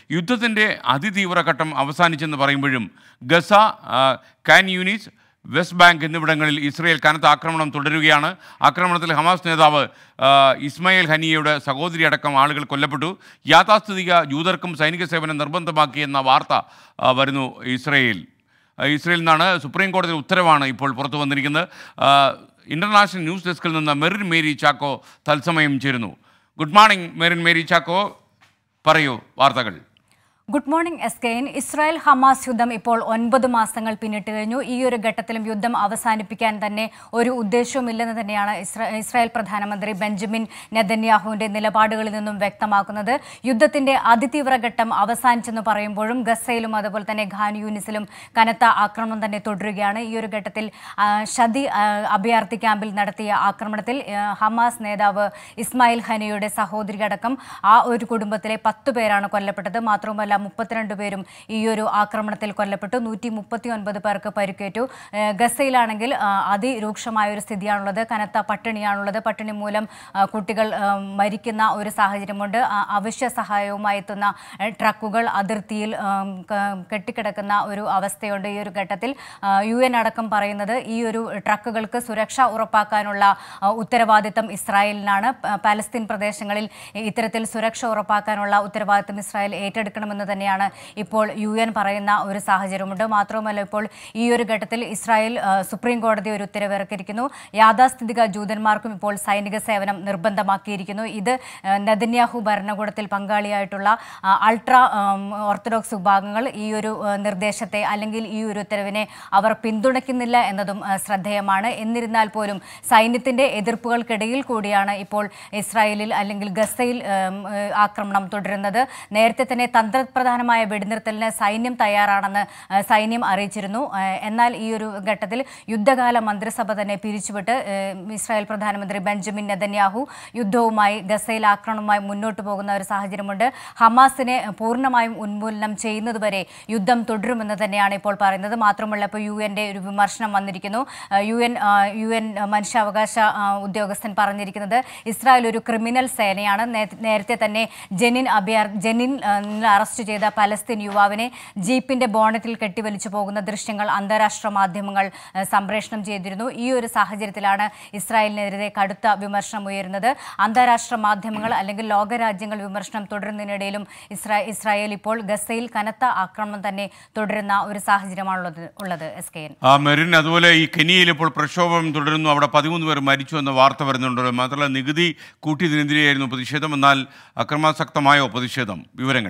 യുദ്ധത്തിൻ്റെ അതിതീവ്ര ഘട്ടം അവസാനിച്ചെന്ന് പറയുമ്പോഴും ഗസ ആ, കാൻ യൂനിസ് വെസ്റ്റ് ബാങ്ക് എന്നിവിടങ്ങളിൽ ഇസ്രയേൽ കനത്ത ആക്രമണം തുടരുകയാണ് ആക്രമണത്തിൽ ഹമാസ് നേതാവ് ആ, ഇസ്മായിൽ ഹനിയയുടെ സഹോദരി അടക്കം ആളുകൾ കൊല്ലപ്പെട്ടു യാഥാസ്ഥിതിക ജൂതർക്കും സൈനിക സേവനം നിർബന്ധമാക്കിയെന്ന വാർത്ത ആ, വരുന്നു ഇസ്രയേൽ ആ, ഇസ്രയേലിൽ നിന്നാണ് സുപ്രീം കോടതി ഉത്തരവാണ് ഇപ്പോൾ പുറത്തു വന്നിരിക്കുന്നത് ആ, ഇന്റർനാഷണൽ ന്യൂസ് ഡെസ്കിൽ നിന്ന് മെറിൻ മേരി ചാക്കോ തത്സമയം ചേരുന്നു ഗുഡ് മോർണിംഗ് മെറിൻ മേരി ചാക്കോ പറയൂ വാർത്തകൾ good morning S K N Israel Hamas യുദ്ധം ഇപ്പോൾ ഒൻപത് മാസങ്ങൾ പിന്നിട്ട് കഴിഞ്ഞു ഈ ഒരു ഘട്ടത്തിലും യുദ്ധം അവസാനിപ്പിക്കാൻ തന്നെ ഒരു ഉദ്ദേശവുമില്ലെന്ന് തന്നെയാണ് ഇസ്ര- ഇസ്രായേൽ പ്രധാനമന്ത്രി ബെഞ്ചമിൻ നെതന്യാഹുവിന്റെ നിലപാടുകളിൽ നിന്നും വ്യക്തമാക്കുന്നത് യുദ്ധത്തിന്റെ അതിതീവ്ര ഘട്ടം അവസാനിച്ചെന്ന് പറയുമ്പോഴും ഗസയിലും അതുപോലെ തന്നെ ഖാൻ യൂനിസിലും കനത്ത ആക്രമണം തന്നെ തുടരുകയാണ് ഈ ഒരു ഘട്ടത്തിൽ ആ, ഷദി ആ, അഭയാർത്ഥി ക്യാമ്പിൽ നടത്തിയ ആക്രമണത്തിൽ ആ, ഹമാസ് നേതാവ് ഇസ്മായിൽ ഹനിയുടെ സഹോദരി അടക്കം ആ ഒരു കുടുംബത്തിലെ പത്ത് പേരാണ് കൊല്ലപ്പെട്ടത് മാത്രവുമല്ല മുപ്പത്തിരണ്ട് പേരും ഈ ഒരു ആക്രമണത്തിൽ കൊല്ലപ്പെട്ടു നൂറ്റി മുപ്പത്തി ഒൻപത് പേർക്ക് പരിക്കേറ്റു ഏഹ് ഗസയിലാണെങ്കിൽ ആ, അതിരൂക്ഷമായ ഒരു സ്ഥിതിയാണുള്ളത് കനത്ത പട്ടിണിയാണുള്ളത് പട്ടിണി മൂലം ആ, കുട്ടികൾ ആ, മരിക്കുന്ന ഒരു സാഹചര്യമുണ്ട് ആ, അവശ്യ സഹായവുമായി എത്തുന്ന ഏഹ് ട്രക്കുകൾ അതിർത്തിയിൽ ആം, ക- കെട്ടിക്കിടക്കുന്ന ഒരു അവസ്ഥയുണ്ട് ഈ ഒരു ഘട്ടത്തിൽ ആ, യു എൻ അടക്കം പറയുന്നത് ഈ ഒരു ട്രക്കുകൾക്ക് സുരക്ഷ ഉറപ്പാക്കാനുള്ള ആ, ഉത്തരവാദിത്തം ഇസ്രായേലിനാണ് പ- പാലസ്തീൻ പ്രദേശങ്ങളിൽ ഇത്തരത്തിൽ സുരക്ഷ ഉറപ്പാക്കാനുള്ള ഉത്തരവാദിത്തം ഇസ്രായേൽ ഏറ്റെടുക്കണമെന്ന് തന്നെയാണ് ഇപ്പോൾ യു എൻ പറയുന്ന ഒരു സാഹചര്യമുണ്ട് മാത്രവുമല്ല ഇപ്പോൾ ഈ ഒരു ഘട്ടത്തിൽ ഇസ്രായേൽ ആ, സുപ്രീം കോടതി ഒരു ഉത്തരവ് ഇറക്കിയിരിക്കുന്നു യാഥാസ്ഥിതിക ജൂതന്മാർക്കും ഇപ്പോൾ സൈനിക സേവനം നിർബന്ധമാക്കിയിരിക്കുന്നു ഇത് ആ, നെതന്യാഹു ഭരണകൂടത്തിൽ പങ്കാളിയായിട്ടുള്ള ആ, അൾട്രാ ആം, ഓർത്തഡോക്സ് വിഭാഗങ്ങൾ ഈ ഒരു ആ, നിർദ്ദേശത്തെ അല്ലെങ്കിൽ ഈ ഒരു ഉത്തരവിനെ അവർ പിന്തുണയ്ക്കുന്നില്ല എന്നതും ആ, ശ്രദ്ധേയമാണ് എന്നിരുന്നാൽ പോലും സൈന്യത്തിന്റെ എതിർപ്പുകൾക്കിടയിൽ കൂടിയാണ് ഇപ്പോൾ ഇസ്രായേലിൽ അല്ലെങ്കിൽ ഗസയിൽ ആം, ആ, ആക്രമണം തുടരുന്നത് നേരത്തെ തന്നെ തന്ത്രപ്രധാനമായ വെടിനിർത്തലിന് സൈന്യം തയ്യാറാണെന്ന് ആ, സൈന്യം അറിയിച്ചിരുന്നു ആ, എന്നാൽ ഈ ഒരു ഘട്ടത്തിൽ യുദ്ധകാല മന്ത്രിസഭ തന്നെ പിരിച്ചുവിട്ട് ആ, ഇസ്രായേൽ പ്രധാനമന്ത്രി ബെഞ്ചമിൻ നെതന്യാഹു യുദ്ധവുമായി ഗസയിൽ ആക്രമണവുമായി മുന്നോട്ട് പോകുന്ന ഒരു സാഹചര്യമുണ്ട് ഹമാസിനെ പൂർണ്ണമായും ഉന്മൂലനം ചെയ്യുന്നതുവരെ യുദ്ധം തുടരുമെന്ന് തന്നെയാണ് ഇപ്പോൾ പറയുന്നത് മാത്രമല്ല ഇപ്പോൾ യു എൻ്റെ ഒരു വിമർശനം വന്നിരിക്കുന്നു ആ, യു എൻ ആ, യു എൻ മനുഷ്യാവകാശ ആ, ഉദ്യോഗസ്ഥൻ പറഞ്ഞിരിക്കുന്നത് ഇസ്രായേൽ ഒരു ക്രിമിനൽ സേനയാണ് നേ- നേരത്തെ തന്നെ ജെനിൻ അഭയാർ ജെനിൻ ആ, അറസ്റ്റ് ചെയ്ത പലസ്തീൻ യുവാവിനെ ജീപ്പിന്റെ ബോണറ്റിൽ കെട്ടിവലിച്ചു പോകുന്ന ദൃശ്യങ്ങൾ അന്താരാഷ്ട്ര മാധ്യമങ്ങൾ ആ, സംപ്രേഷണം ചെയ്തിരുന്നു ഈ ഒരു സാഹചര്യത്തിലാണ് ഇസ്രായേലിനെതിരെ കടുത്ത വിമർശനം ഉയരുന്നത് അന്താരാഷ്ട്ര മാധ്യമങ്ങൾ അല്ലെങ്കിൽ ലോകരാജ്യങ്ങൾ വിമർശനം തുടരുന്നതിനിടയിലും ഇസ്രാ ഇസ്രായേൽ ഇപ്പോൾ ഗസയിൽ കനത്ത ആക്രമണം തന്നെ തുടരുന്ന ഒരു സാഹചര്യമാണുള്ളത് ഉള്ളത് എസ് കെ എൻ ആ മെറിൻ അതുപോലെ ഈ കെനിയയിൽ ഇപ്പോൾ പ്രക്ഷോഭം തുടരുന്നു അവിടെ പതിമൂന്ന് പേർ മരിച്ചു എന്ന വാർത്ത വരുന്നുണ്ട് മാത്രമല്ല നികുതി കൂട്ടിയതിനെതിരെയായിരുന്നു പ്രതിഷേധം എന്നാൽ അക്രമാസക്തമായോ പ്രതിഷേധം വിവരങ്ങൾ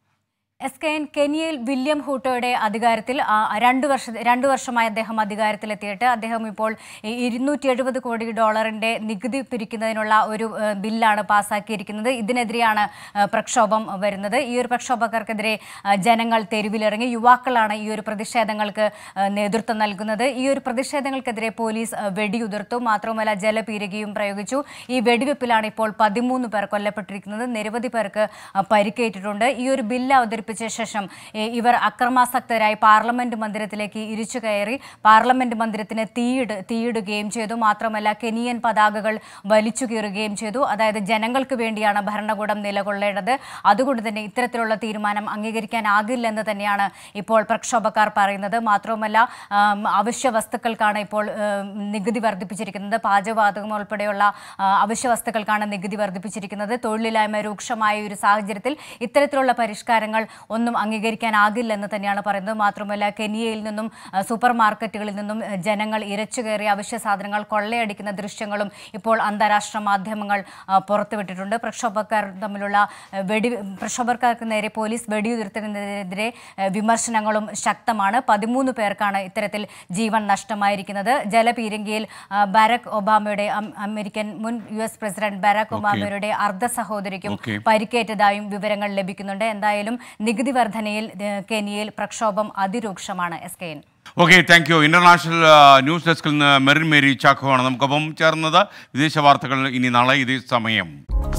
എസ് കെ എൻ കെനിയയിൽ വില്യം ഹൂട്ടോയുടെ അധികാരത്തിൽ ആ, രണ്ട് വർഷ രണ്ട് വർഷമായി അദ്ദേഹം അധികാരത്തിലെത്തിയിട്ട് അദ്ദേഹം ഇപ്പോൾ ഇരുന്നൂറ്റി എഴുപത് കോടി ഡോളറിന്റെ നികുതി പിരിക്കുന്നതിനുള്ള ഒരു ആ, ബില്ലാണ് പാസ്സാക്കിയിരിക്കുന്നത് ഇതിനെതിരെയാണ് ആ, പ്രക്ഷോഭം വരുന്നത് ഈ ഒരു പ്രക്ഷോഭക്കാർക്കെതിരെ ആ, ജനങ്ങൾ തെരുവിലിറങ്ങി യുവാക്കളാണ് ഈ ഒരു പ്രതിഷേധങ്ങൾക്ക് ആ, നേതൃത്വം നൽകുന്നത് ഈ ഒരു പ്രതിഷേധങ്ങൾക്കെതിരെ പോലീസ് ആ, വെടിയുതിർത്തു മാത്രവുമല്ല ജലപീരകിയും പ്രയോഗിച്ചു ഈ വെടിവെപ്പിലാണ് ഇപ്പോൾ പതിമൂന്ന് പേർ കൊല്ലപ്പെട്ടിരിക്കുന്നത് നിരവധി പേർക്ക് ആ, പരിക്കേറ്റിട്ടുണ്ട് ഈ ഒരു ബില്ല് അവതരിപ്പിച്ച ശേഷം ഏ, ഇവർ അക്രമാസക്തരായി പാർലമെന്റ് മന്ദിരത്തിലേക്ക് ഇരിച്ചു കയറി പാർലമെന്റ് മന്ദിരത്തിന് തീയിട് തീയിടുകയും ചെയ്തു മാത്രമല്ല കെനിയൻ പതാകകൾ വലിച്ചു കീറുകയും ചെയ്തു അതായത് ജനങ്ങൾക്ക് വേണ്ടിയാണ് ഭരണകൂടം നിലകൊള്ളേണ്ടത് അതുകൊണ്ട് തന്നെ ഇത്തരത്തിലുള്ള തീരുമാനം അംഗീകരിക്കാനാകില്ലെന്ന് തന്നെയാണ് ഇപ്പോൾ പ്രക്ഷോഭക്കാർ പറയുന്നത് മാത്രവുമല്ല ആം, അവശ്യ വസ്തുക്കൾക്കാണ് ഇപ്പോൾ ഏം, നികുതി വർദ്ധിപ്പിച്ചിരിക്കുന്നത് പാചകവാതകം ഉൾപ്പെടെയുള്ള ആ, അവശ്യ വസ്തുക്കൾക്കാണ് നികുതി വർദ്ധിപ്പിച്ചിരിക്കുന്നത് തൊഴിലില്ലായ്മ രൂക്ഷമായ ഒരു സാഹചര്യത്തിൽ ഇത്തരത്തിലുള്ള പരിഷ്കാരങ്ങൾ ഒന്നും അംഗീകരിക്കാനാകില്ലെന്ന് തന്നെയാണ് പറയുന്നത് മാത്രമല്ല കെനിയയിൽ നിന്നും ആ, സൂപ്പർ മാർക്കറ്റുകളിൽ നിന്നും ആ, ജനങ്ങൾ ഇരച്ചു കയറി അവശ്യ സാധനങ്ങൾ കൊള്ളയടിക്കുന്ന ദൃശ്യങ്ങളും ഇപ്പോൾ അന്താരാഷ്ട്ര മാധ്യമങ്ങൾ ആ, പുറത്തുവിട്ടിട്ടുണ്ട് പ്രക്ഷോഭക്കാർ തമ്മിലുള്ള ആ, വെടി പ്രക്ഷോഭക്കാർക്ക് നേരെ പോലീസ് വെടിയുതിർത്തതിനെതിരെ ആ, വിമർശനങ്ങളും ശക്തമാണ് പതിമൂന്ന് പേർക്കാണ് ഇത്തരത്തിൽ ജീവൻ നഷ്ടമായിരിക്കുന്നത് ജലപീരങ്കിയിൽ ആ, ബരാക് ഒബാമയുടെ അം- അമേരിക്കൻ മുൻ യു എസ് പ്രസിഡന്റ് ബരാക് ഒബാമയുടെ അർദ്ധ സഹോദരിക്കും Okay. പരിക്കേറ്റതായും വിവരങ്ങൾ ലഭിക്കുന്നുണ്ട് എന്തായാലും നികുതി വർധനയിൽ ഏഹ്, കെനിയയിൽ പ്രക്ഷോഭം അതിരൂക്ഷമാണ് S K N okay thank you international ആ, ന്യൂസ് ഡെസ്കിൽ നിന്ന് മെറിൻ മേരി ചാക്കോ ആണ് നമുക്കൊപ്പം ചേർന്നത് വിദേശ വാർത്തകൾ ഇനി നാളെ ഇതേ സമയം